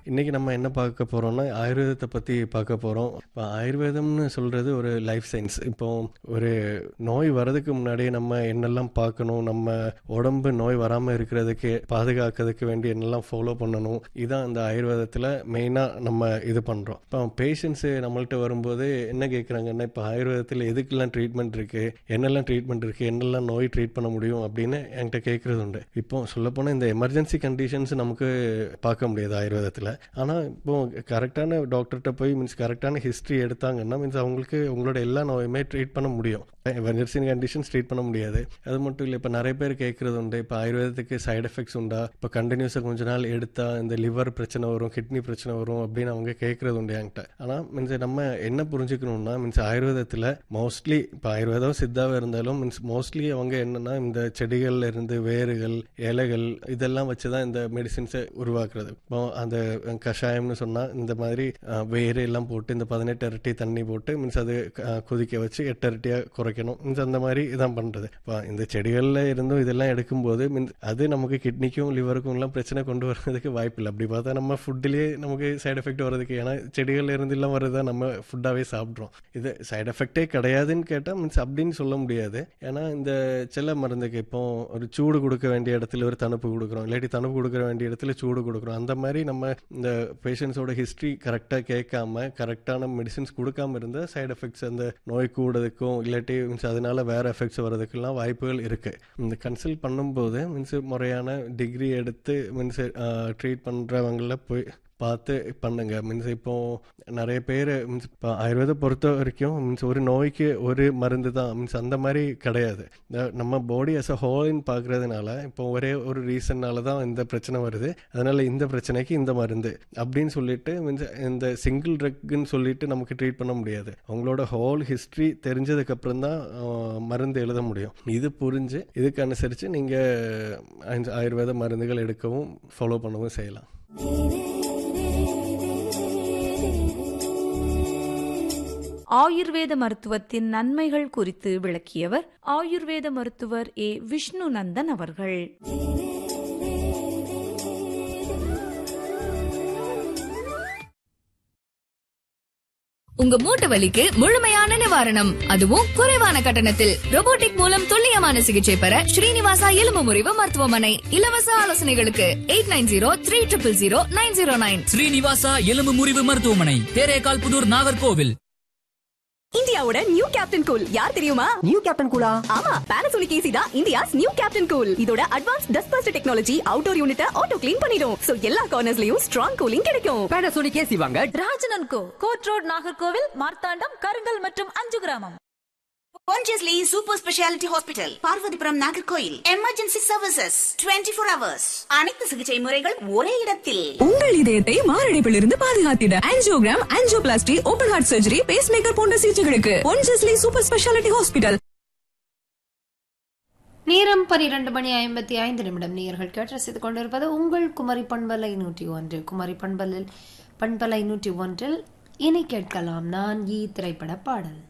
இன்னைக்கு நம்ம என்ன பார்க்க போறோம்னா ஆயுர்வேதத்தை பத்தி பார்க்க போறோம் இப்போ ஆயுர்வேதம்னு சொல்றது ஒரு லைஃப் சயின்ஸ் இப்போ ஒரு நோய் வர்றதுக்கு முன்னாடி நம்ம என்னெல்லாம் பார்க்கணும் நம்ம உடம்பு நோய் வராம இருக்கிறதுக்கு பாதுகாக்கிறதுக்கு வேண்டி என்னெல்லாம் ஃபாலோ பண்ணணும் இதான் இந்த ஆயுர்வேதத்துல மெயினா நம்ம இது பண்றோம் இப்போ பேஷண்ட்ஸ் நம்மள்ட்ட வரும்போது என்ன கேட்குறாங்கன்னா இப்போ ஆயுர்வேதத்தில் எதுக்கெல்லாம் ட்ரீட்மெண்ட் இருக்கு என்னெல்லாம் ட்ரீட்மெண்ட் இருக்கு என்னெல்லாம் நோய் ட்ரீட் பண்ண முடியும் அப்படின்னு என்கிட்ட கேட்கறது உண்டு இப்போ சொல்லப்போனால் இந்த எமர்ஜென்சி கண்டிஷன்ஸ் நமக்கு பார்க்க முடியாது ஆயுர்வேதத்தில் ஆனால் இப்போ கரெக்டான டாக்டர்கிட்ட போய் மீன்ஸ் கரெக்டான ஹிஸ்ட்ரி எடுத்தாங்கன்னா மீன்ஸ் அவங்களுக்கு உங்களோட எல்லா நோயுமே ட்ரீட் பண்ண முடியும் எமர்ஜென்சி கண்டிஷன்ஸ் ட்ரீட் பண்ண முடியாது அது மட்டும் இல்லை இப்போ நிறைய பேர் கேட்கறது உண்டு இப்போ ஆயுர்வேதத்துக்கு சைடு எஃபெக்ட்ஸ் உண்டா இப்போ கண்டினியூஸாக கொஞ்ச நாள் எடுத்தா இந்த லிவர் பிரச்சனை வரும் கிட்னி பிரச்சனை வரும் அப்படின்னு அவங்க கேட்கறது உண்டு என்கிட்ட ஆனால் மீன்ஸ் நம்ம என்ன புரிஞ்சுக்கணும்னா மீன்ஸ் ஆயுர்வேதத்தில் மோஸ்ட்லி இப்போ ஆயுர்வேதம் சித்தாவாக இருந்தாலும் மீன்ஸ் மோஸ்ட்லி அவங்க என்னன்னா இந்த செடிகள்ல இருந்து வேர்கள் இலைகள் இதெல்லாம் வச்சு தான் இந்த மெடிசின்ஸை உருவாக்குறது இப்போ அந்த கஷாயம்னு சொன்னால் இந்த மாதிரி அஹ், வேறு எல்லாம் போட்டு இந்த பதினெட்டு அரட்டி தண்ணி போட்டு மீன்ஸ் அது அஹ், கொதிக்க வச்சு எட்டு அரட்டியாக குறைக்கணும் மீன்ஸ் அந்த மாதிரி இதான் பண்ணுறது இப்போ இந்த செடிகளில் இருந்தும் இதெல்லாம் எடுக்கும்போது மீன்ஸ் அது நமக்கு கிட்னிக்கும் லிவருக்கும் எல்லாம் பிரச்சனை கொண்டு வர்றதுக்கு வாய்ப்பு இல்லை அப்படி பார்த்தா நம்ம ஃபுட்டிலேயே நமக்கு சைடு எஃபெக்ட் வர்றதுக்கு ஏன்னா செடிகள்ல இருந்து எல்லாம் வர்றதா நம்ம ஃபுட்டாகவே சாப்பிட்றோம் இது சைடு எஃபெக்டே கிடையாதுன்னு கேட்டால் மீன்ஸ் அப்படின்னு சொல்ல முடியாது ஏன்னா இந்த சில மருந்துக்கு இப்போ ஒரு சூடு கொடுக்க வேண்டிய இடத்துல ஒரு தணுப்பு கொடுக்குறோம் இல்லாட்டி தணுப்பு கொடுக்க வேண்டிய இடத்துல சூடு கொடுக்குறோம் அந்த மாதிரி நம்ம இந்த பேஷண்ட்ஸோட ஹிஸ்ட்ரி கரெக்டாக கேட்காம கரெக்டான மெடிசின்ஸ் கொடுக்காம இருந்தால் சைடு எஃபெக்ட்ஸ் அந்த நோய் கூடுறதுக்கும் இல்லாட்டி மீன்ஸ் அதனால வேற எஃபெக்ட்ஸ் வர்றதுக்கெல்லாம் வாய்ப்புகள் இருக்கு இந்த கன்சல்ட் பண்ணும்போது மீன்ஸ் முறையான டிகிரி எடுத்து மீன்ஸ் ட்ரீட் பண்றவங்கள போய் பார்த்து பண்ணுங்க மீன்ஸ் இப்போ நிறைய பேர் மீன்ஸ் இப்போ ஆயுர்வேதம் பொறுத்த வரைக்கும் மீன்ஸ் ஒரு நோய்க்கு ஒரு மருந்து தான் மீன்ஸ் அந்த மாதிரி கிடையாது இந்த நம்ம பாடி அஸ் அ ஹோல்னு பார்க்கறதுனால இப்போ ஒரே ஒரு ரீசன்னால தான் இந்த பிரச்சனை வருது அதனால இந்த பிரச்சனைக்கு இந்த மருந்து அப்படின்னு சொல்லிட்டு மீன்ஸ் இந்த சிங்கிள் ட்ரக்னு சொல்லிட்டு நமக்கு ட்ரீட் பண்ண முடியாது அவங்களோட ஹோல் ஹிஸ்ட்ரி தெரிஞ்சதுக்கு அப்புறம் தான் அஹ், மருந்து எழுத முடியும் இது புரிஞ்சு இதுக்கு அனுசரித்து நீங்கள் ஆயுர்வேத மருந்துகள் எடுக்கவும் ஃபாலோ பண்ணவும் செய்யலாம் ஆயுர்வேத மருத்துவத்தின் நன்மைகள் குறித்து விளக்கியவர் ஆயுர்வேத மருத்துவர் ஏ விஷ்ணு நந்தன் அவர்கள் உங்க மூட்டு வலிக்கு முழுமையான நிவாரணம் அதுவும் குறைவான கட்டணத்தில் robotic மூலம் துல்லியமான சிகிச்சை பெற ஸ்ரீனிவாசா எலும்பு முறிவு மருத்துவமனை இலவச ஆலோசனைகளுக்கு eight nine zero three triple zero nine zero nine Srinivasa எலும்பு முறிவு மருத்துவமனை தேரேகால் புதூர் நாகர்கோவில் இந்தியாவோட நியூ கேப்டன் கூல் யார் தெரியுமா நியூ கேப்டன் கூலா ஆமா பானாசோனிக் ஏசி தான் இந்தியாஸ் நியூ கேப்டன் கூல் இதோட advance dust bust technology outdoor யூனிட்ட ஆட்டோ க்ளீன் பண்ணிடும் சோ எல்லா கார்னர்ஸ்லயும் ஸ்ட்ராங் கூலிங் கிடைக்கும் பேனாசோனிக் ஏசி வாங்க Rajanan co court road Nagercoil Marthandam Karungal மற்றும் Anjugramam Consciously Super Speciality Hospital, Parvathipuram Nagercoil emergency services 24 four hours அனைத்து சிகிச்சை முறைகள் ஒரே இடத்தில் உங்கள் இதயத்தை மாரடைப்பிலிருந்து பாதுகாத்திட angiogram angioplasty open heart surgery pacemaker போன்ற சிகிச்சைகளுக்கு பொன்ஜஸ்லி சூப்பர் ஸ்பெஷாலிட்டி ஹாஸ்பிட்டல் நேரம் பனிரெண்டு மணி ஐம்பத்தி ஐந்து நிமிடம் நேர்கள் கேட்டு ரசித்துக் கொண்டிருப்பது உங்கள் குமரி பண்பலை நூற்றி ஒன்று குமரி பண்பலில் பண்பலை நூற்றி ஒன்றில் இனி கேட்கலாம் நான் ஈ திரைப்பட பாடல்